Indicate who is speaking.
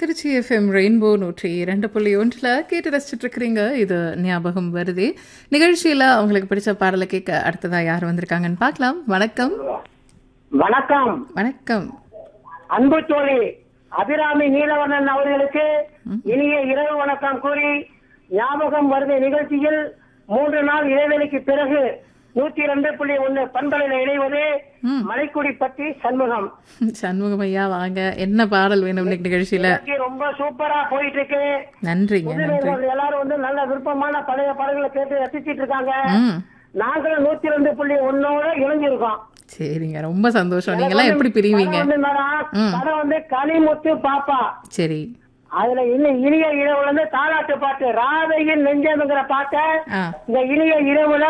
Speaker 1: Trichy FM rainbow நூற்றி இரண்டு புள்ளி ஒன்றில் கேட்டு ரசிச்சுட்டு இருக்கிறீங்க இது ஞாபகம் வருது நிகழ்ச்சியில் அவங்களுக்கு பிடிச்ச பாடலை கேட்க அடுத்ததாக யார் வந்திருக்காங்கன்னு பார்க்கலாம் வணக்கம்
Speaker 2: வணக்கம்
Speaker 1: வணக்கம்
Speaker 2: அன்பு தோழி அபிராமி நீலவண்ணன் அவர்களுக்கு இனிய இரவு வணக்கம் கூறி ஞாபகம் வருது நிகழ்ச்சியில் மூன்று நாள் இடைவெளிக்கு பிறகு நூத்தி ரெண்டு புள்ளி ஒண்ணு பண்பலையில் இணைவது
Speaker 1: ம்.
Speaker 2: மலைக்குடி பற்றி சண்முகம்
Speaker 1: சண்முகம் ஐயா வாங்க என்ன பாடல் வேணும் இன்னைக்கு நிகழ்ச்சியில்
Speaker 2: நிகழ்ச்சி ரொம்ப சூப்பரா போயிட்டு இருக்கு
Speaker 1: நன்றிங்க
Speaker 2: புது
Speaker 1: நன்றி
Speaker 2: நேயர்கள் எல்லாரும் வந்து நல்ல விருப்பமான பழைய பாடல்களை கேட்டு ரசிச்சிட்டு இருக்காங்க
Speaker 1: ம்
Speaker 2: நாங்களும் நூத்தி ரெண்டு புள்ளி ஒன்னோட இணைஞ்சிருக்கோம்
Speaker 1: சரிங்க ரொம்ப சந்தோஷம் நீங்களாம் எப்படி பிரிவீங்க
Speaker 2: படம் வந்து என்னன்னா,
Speaker 1: ம்.
Speaker 2: படம் வந்து கனிமுத்து பாப்பா
Speaker 1: சரி
Speaker 2: அதுல இன்னும் இனிய இரவுல இருந்து தாலாட்டு பாட்டு ராதையின் நெஞ்சம்ங்கிற பாட்டை
Speaker 1: ஆ
Speaker 2: இந்த இனிய இரவுல